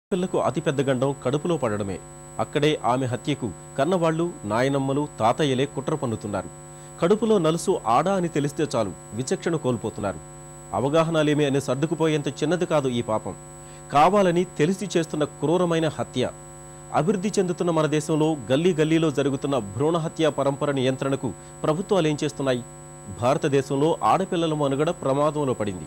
పిల్లకు అతిపెద్ద గండం కడుపులో పడడమే అక్కడే ఆమె హత్యకు కన్నవాళ్లు నాయనమ్మలు తాతయ్యలే కుట్ర పన్నుతున్నారు కడుపులో నలుసు ఆడా అని తెలిస్తే చాలు విచక్షణ కోల్పోతున్నారు అవగాహన లేమి అని సర్దుకుపోయేంత చిన్నది కాదు ఈ పాపం కావాలని తెలిసి చేస్తున్న క్రూరమైన హత్య అభివృద్ధి చెందుతున్న మన దేశంలో గల్లీ గల్లీలో జరుగుతున్న భ్రూణ హత్య పరంపర నియంత్రణకు ప్రభుత్వాలు ఏం చేస్తున్నాయి భారతదేశంలో ఆడపిల్లల మనుగడ ప్రమాదంలో పడింది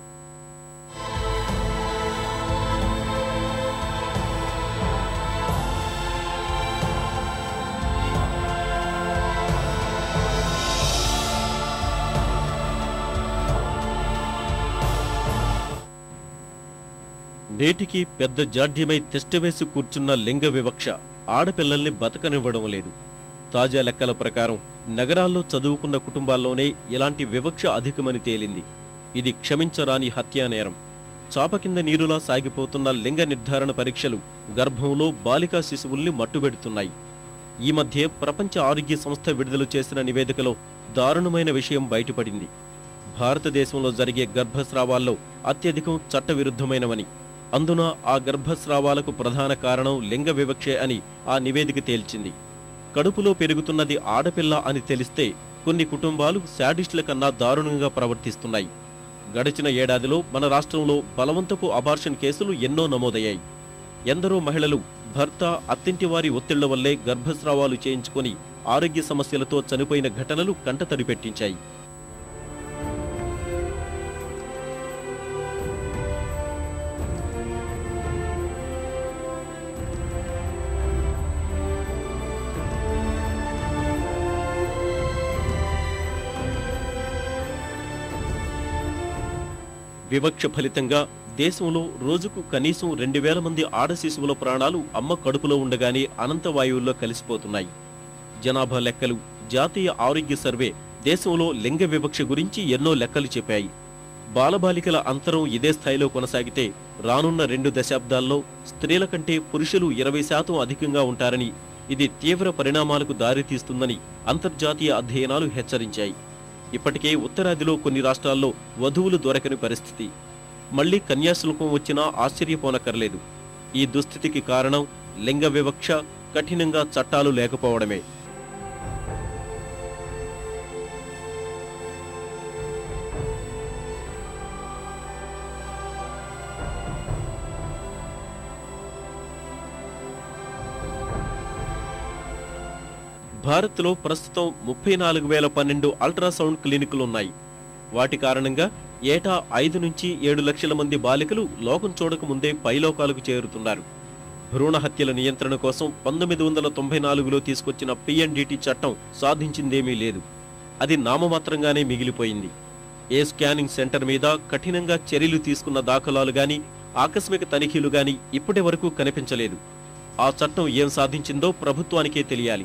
నేటికి పెద్ద జాడ్యమై తిష్టవేసి కూర్చున్న లింగ వివక్ష ఆడపిల్లల్ని బతకనివ్వడం లేదు తాజా లెక్కల ప్రకారం నగరాల్లో చదువుకున్న కుటుంబాల్లోనే ఇలాంటి వివక్ష అధికమని తేలింది ఇది క్షమించరాని హత్యా నేరం చాప కింద నీరులా సాగిపోతున్న లింగ నిర్ధారణ పరీక్షలు గర్భంలో బాలికా శిశువుల్ని మట్టుబెడుతున్నాయి ఈ మధ్య ప్రపంచ ఆరోగ్య సంస్థ విడుదల చేసిన నివేదికలో దారుణమైన విషయం బయటపడింది భారతదేశంలో జరిగే గర్భస్రావాల్లో అత్యధికం చట్టవిరుద్ధమైనవని అందున ఆ గర్భస్రావాలకు ప్రధాన కారణం లింగ వివక్షే అని ఆ నివేదిక తేల్చింది కడుపులో పెరుగుతున్నది ఆడపిల్ల అని తెలిస్తే కొన్ని కుటుంబాలు శాడిస్టుల కన్నా దారుణంగా ప్రవర్తిస్తున్నాయి గడిచిన ఏడాదిలో మన రాష్ట్రంలో బలవంతపు అబార్షన్ కేసులు ఎన్నో నమోదయ్యాయి ఎందరో మహిళలు భర్త అత్తింటి వారి ఒత్తిళ్ల వల్లే గర్భస్రావాలు చేయించుకొని ఆరోగ్య సమస్యలతో చనిపోయిన ఘటనలు కంటతడి పెట్టించాయి వివక్ష ఫలితంగా దేశంలో రోజుకు కనీసం రెండు వేల మంది ఆడ శిశువుల ప్రాణాలు అమ్మ కడుపులో ఉండగానే అనంత వాయువుల్లో కలిసిపోతున్నాయి జనాభా లెక్కలు జాతీయ ఆరోగ్య సర్వే దేశంలో లింగ వివక్ష గురించి ఎన్నో లెక్కలు చెప్పాయి బాలబాలికల అంతరం ఇదే స్థాయిలో కొనసాగితే రానున్న రెండు దశాబ్దాల్లో స్త్రీల కంటే పురుషులు ఇరవై శాతం అధికంగా ఉంటారని ఇది తీవ్ర పరిణామాలకు దారితీస్తుందని అంతర్జాతీయ అధ్యయనాలు హెచ్చరించాయి ఇప్పటికే ఉత్తరాదిలో కొన్ని రాష్ట్రాల్లో వధువులు దొరకని పరిస్థితి మళ్లీ కన్యాశుల్కం వచ్చినా ఆశ్చర్యపోనక్కర్లేదు ఈ దుస్థితికి కారణం లింగ వివక్ష కఠినంగా చట్టాలు లేకపోవడమే భారత్లో ప్రస్తుతం ముప్పై నాలుగు వేల పన్నెండు అల్ట్రాసౌండ్ క్లినికులున్నాయి వాటి కారణంగా ఏటా ఐదు నుంచి ఏడు లక్షల మంది బాలికలు లోకం చూడక ముందే పైలోకాలకు చేరుతున్నారు భ్రూణ హత్యల నియంత్రణ కోసం పంతొమ్మిది వందల తొంభై నాలుగులో తీసుకొచ్చిన పిఎన్డిటి చట్టం సాధించిందేమీ లేదు అది నామమాత్రంగానే మిగిలిపోయింది ఏ స్కానింగ్ సెంటర్ మీద కఠినంగా చర్యలు తీసుకున్న దాఖలాలు గాని ఆకస్మిక తనిఖీలు గాని ఇప్పటి వరకు కనిపించలేదు ఆ చట్టం ఏం సాధించిందో ప్రభుత్వానికే తెలియాలి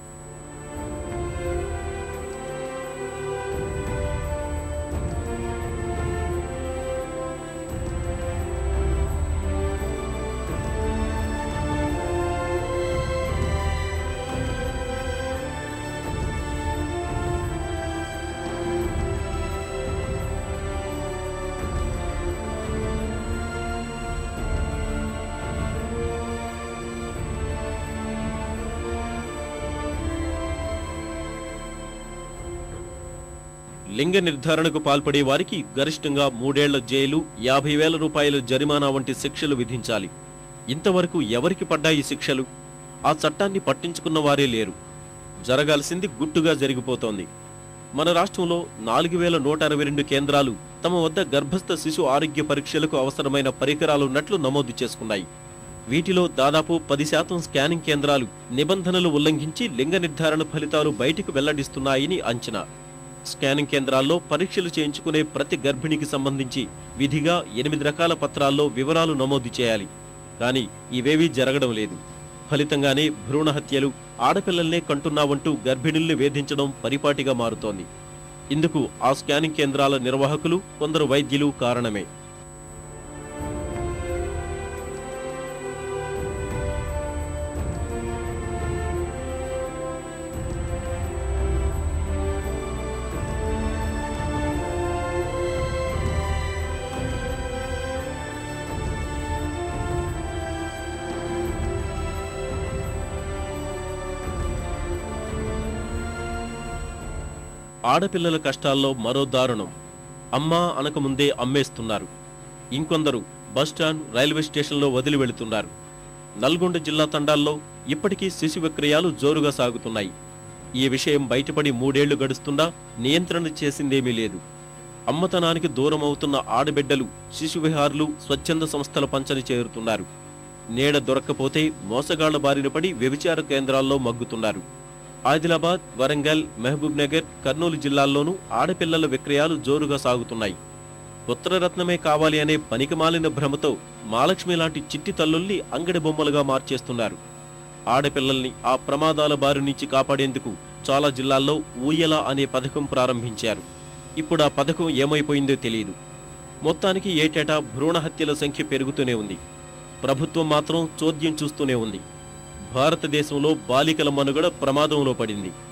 లింగ నిర్ధారణకు పాల్పడే వారికి గరిష్టంగా మూడేళ్ల జైలు యాభై వేల రూపాయల జరిమానా వంటి శిక్షలు విధించాలి ఇంతవరకు ఎవరికి పడ్డా ఈ శిక్షలు ఆ చట్టాన్ని పట్టించుకున్న వారే లేరు జరగాల్సింది గుట్టుగా జరిగిపోతోంది మన రాష్ట్రంలో నాలుగు వేల నూట అరవై రెండు కేంద్రాలు తమ వద్ద గర్భస్థ శిశు ఆరోగ్య పరీక్షలకు అవసరమైన పరికరాలున్నట్లు నమోదు చేసుకున్నాయి వీటిలో దాదాపు పది శాతం స్కానింగ్ కేంద్రాలు నిబంధనలు ఉల్లంఘించి లింగ నిర్ధారణ ఫలితాలు బయటకు వెల్లడిస్తున్నాయని అంచనా స్కానింగ్ కేంద్రాల్లో పరీక్షలు చేయించుకునే ప్రతి గర్భిణికి సంబంధించి విధిగా ఎనిమిది రకాల పత్రాల్లో వివరాలు నమోదు చేయాలి కానీ ఇవేవీ జరగడం లేదు ఫలితంగానే భ్రూణ హత్యలు ఆడపిల్లల్నే కంటున్నావంటూ గర్భిణుల్ని వేధించడం పరిపాటిగా మారుతోంది ఇందుకు ఆ స్కానింగ్ కేంద్రాల నిర్వాహకులు కొందరు వైద్యులు కారణమే ఆడపిల్లల కష్టాల్లో మరో దారుణం అమ్మా అనకముందే అమ్మేస్తున్నారు ఇంకొందరు బస్టాండ్ రైల్వే స్టేషన్లో వదిలి వెళుతున్నారు నల్గొండ జిల్లా తండాల్లో ఇప్పటికీ శిశు విక్రయాలు జోరుగా సాగుతున్నాయి ఈ విషయం బయటపడి మూడేళ్లు గడుస్తున్నా నియంత్రణ చేసిందేమీ లేదు అమ్మతనానికి దూరం అవుతున్న ఆడబిడ్డలు శిశు విహారులు స్వచ్ఛంద సంస్థల పంచని చేరుతున్నారు నీడ దొరక్కపోతే మోసగాళ్ల బారిన పడి వ్యభిచార కేంద్రాల్లో మగ్గుతున్నారు ఆదిలాబాద్ వరంగల్ మహబూబ్ నగర్ కర్నూలు జిల్లాల్లోనూ ఆడపిల్లల విక్రయాలు జోరుగా సాగుతున్నాయి పుత్రరత్నమే కావాలి అనే పనికిమాలిన భ్రమతో మాలక్ష్మి లాంటి చిట్టి తల్లుల్ని అంగడి బొమ్మలుగా మార్చేస్తున్నారు ఆడపిల్లల్ని ఆ ప్రమాదాల బారి నుంచి కాపాడేందుకు చాలా జిల్లాల్లో ఊయల అనే పథకం ప్రారంభించారు ఇప్పుడు ఆ పథకం ఏమైపోయిందో తెలియదు మొత్తానికి ఏటేటా భ్రూణ హత్యల సంఖ్య పెరుగుతూనే ఉంది ప్రభుత్వం మాత్రం చోద్యం చూస్తూనే ఉంది భారతదేశంలో బాలికల మనుగడ ప్రమాదంలో పడింది